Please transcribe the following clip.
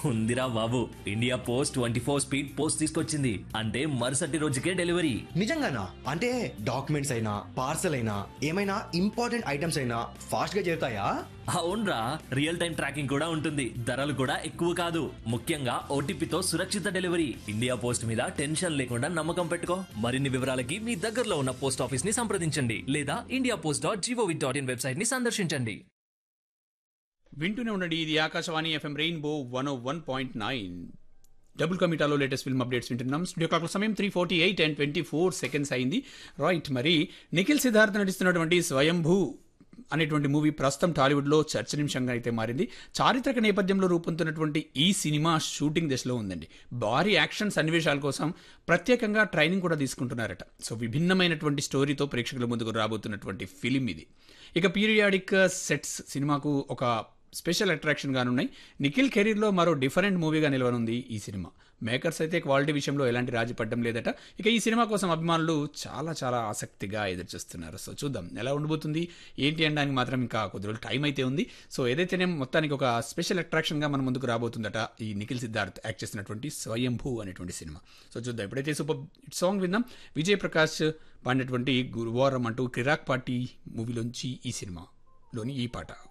ఉందిరా బాబు India post twenty four speed post తీసుకొచ్చింది అంటే మరుసటి రోజుకే డెలివరీ నిజంగానా అంటే డాక్యుమెంట్స్ అయినా పార్సల్ అయినా ఏమైనా ఇంపార్టెంట్ ఐటమ్స్ అయినా ఫాస్ట్ గా చేరుతాయా అవునరా రియల్ టైం ట్రాకింగ్ కూడా ఉంటుంది ధరలు కూడా ఎక్కువ కాదు ముఖ్యంగా ఓటీపీతో సురక్షిత డెలివరీ ఇండియా పోస్ట్ మీద టెన్షన్ లేకుండా నమ్మకం పెట్టుకో మరిన్ని వివరాలకి మీ దగ్గరలో ఉన్న పోస్ట్ ఆఫీస్ ని సంప్రదించండి లేదా India post dot GOV dot in website ని సందర్శించండి వింటూనే ఉండండి ఇది Akashvani FM rainbow one one point nine double కమిటాలో లేటెస్ట్ ఫిల్మ్ అప్డేట్స్ వింటున్నాం స్టూడియో క్లాక్ సమయం three forty eight and twenty four seconds అయింది రైట్ మరి నిఖిల్ సిద్ధార్థ్ నటిస్తున్నటువంటి స్వయంభూ అనేటువంటి మూవీ ప్రస్తుతం టాలీవుడ్లో చర్చనీయాంశంగా అయితే మారింది చారిత్రక నేపథ్యంలో రూపొందుతున్నటువంటి ఈ సినిమా షూటింగ్ దశలో ఉందండి భారీ యాక్షన్ సన్నివేశాల కోసం ప్రత్యేకంగా ట్రైనింగ్ కూడా తీసుకుంటున్నారట సో విభిన్నమైనటువంటి స్టోరీతో ప్రేక్షకుల ముందుకు రాబోతున్నటువంటి ఫిలిం ఇది ఇక పీరియాడిక్ సెట్స్ సినిమాకు ఒక స్పెషల్ అట్రాక్షన్ గానున్నాయి నిఖిల్ కెరీర్లో మరో డిఫరెంట్ మూవీగా నిలవనుంది ఈ సినిమా మేకర్స్ అయితే క్వాలిటీ విషయంలో ఎలాంటి రాజీ పడ్డం లేదట ఇక ఈ సినిమా కోసం అభిమానులు చాలా చాలా ఆసక్తిగా ఎదురుచూస్తున్నారు సో చూద్దాం ఎలా ఉండబోతుంది ఏంటి అనడానికి మాత్రం ఇంకా కొద్ది రోజులు టైం అయితే ఉంది సో ఏదైతేనే మొత్తానికి ఒక స్పెషల్ అట్రాక్షన్గా మన ముందుకు రాబోతుందట ఈ నిఖిల్ సిద్ధార్థ్ యాక్ట్ చేసినటువంటి స్వయంభూ అనేటువంటి సినిమా సో చూద్దాం ఎప్పుడైతే సూపర్ సాంగ్ విందాం విజయ్ ప్రకాష్ పాడినటువంటి గురువారం అంటూ కిరాక్ పార్టీ మూవీలోంచి ఈ సినిమాలోని ఈ పాట